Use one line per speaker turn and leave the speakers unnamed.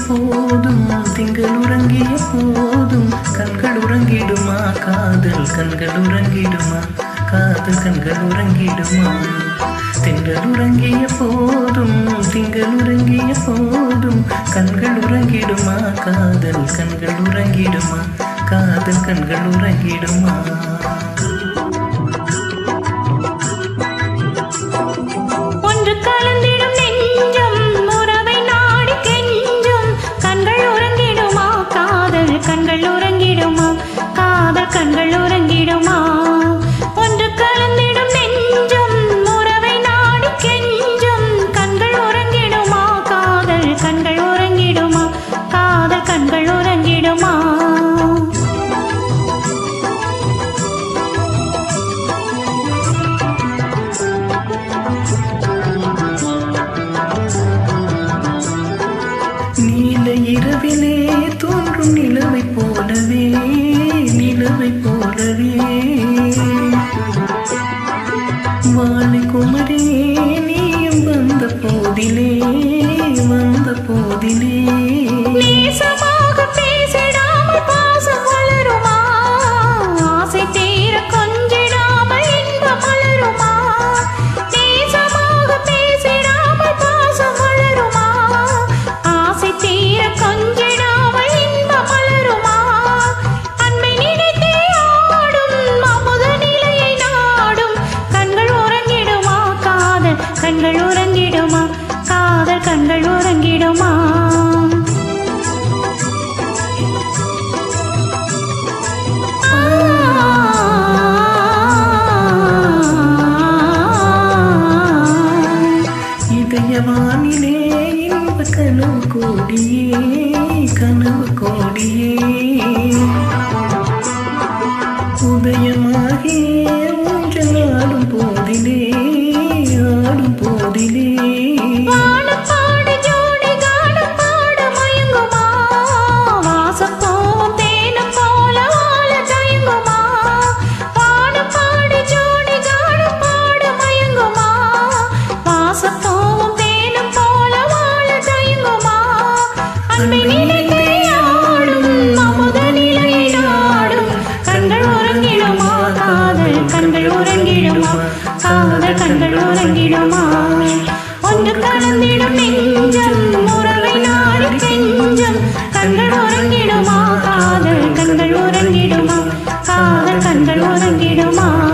போதும் திங்கள் உறங்கிய போதும் கண்கள் உறங்கிடுமா காதல் கண்கள் உறங்கிடுமா காதல் கண்கள் உறங்கிடுமா திங்கள் உறங்கிய போதும் திங்கள் உறங்கிய போதும் கண்கள் உறங்கிடுமா காதல் கண்கள் உறங்கிடுமா காதல் கண்கள் உறங்கிடுமா
ஒன்று கலந்திடும் நெஞ்சம் உறவை நாடி கெஞ்சும் கண்கள் உறங்கிடுமா காதல் கண்கள் உறங்கிடுமா காதல் கண்கள் உறங்கிடுமா ஒன்று கலந்திடும் நெஞ்சம் உறவை நாடி கெஞ்சும் கண்கள் உறங்கிடுமா காதல் கண்கள் உறங்கிடுமா காதல் கண்கள் உறங்கிடுமா
நீல இரவிலே தோன்றும் நிலவை போலவே நிலவை போலவே வாழை குமரியே நீயும் வந்த போதிலே வந்த போதிலே
நேசமாக பேசிடாமல் பாசம் வளருமா ஆசை தீர கொஞ்சிடாமல் இன்பம் மலருமா நேசமாக பேசிடாமல் பாசம் வளருமா ஆசை தீர கொஞ்சிடாமல் இன்பம் மலருமா அன்பை நினைத்தே ஆடும் அமுத நிலையை நாடும் கண்கள் உறங்கிடுமா காதல் கண்கள் உறங்கிடுமா காதல் கண்கள் உறங்கிடுமா
இதயவானிலே இன்ப கனவு கோடியே கனவு கோடியே உதயமாகி ஊஞ்சல் ஆடும் போதிலே ஆடும் போதிலே
வானம் பாடு ஜோடி கானம் பாட மயங்குமா வாசப்பூவும் தேனும் போல வாழ தயங்குமா வானம் பாடு ஜோடி கானம் பாட மயங்குமா வாசப்பூவும் தேனும் போல வாழ தயங்குமா அன்பை நினைத்தே ஆடும் அமுத நிலையை நாடும் கண்கள் உறங்கிடுமா காதல் கண்கள் உறங்கிடுமா காதல் கண்கள் உறங்கிடுமா ஒன்று கலந்திடும் நெஞ்சம் உறவை நாடி கெஞ்சம் கண்கள் உறங்கிடுமா காதல் கண்கள் உறங்கிடுமா காதல் கண்கள் உறங்கிடுமா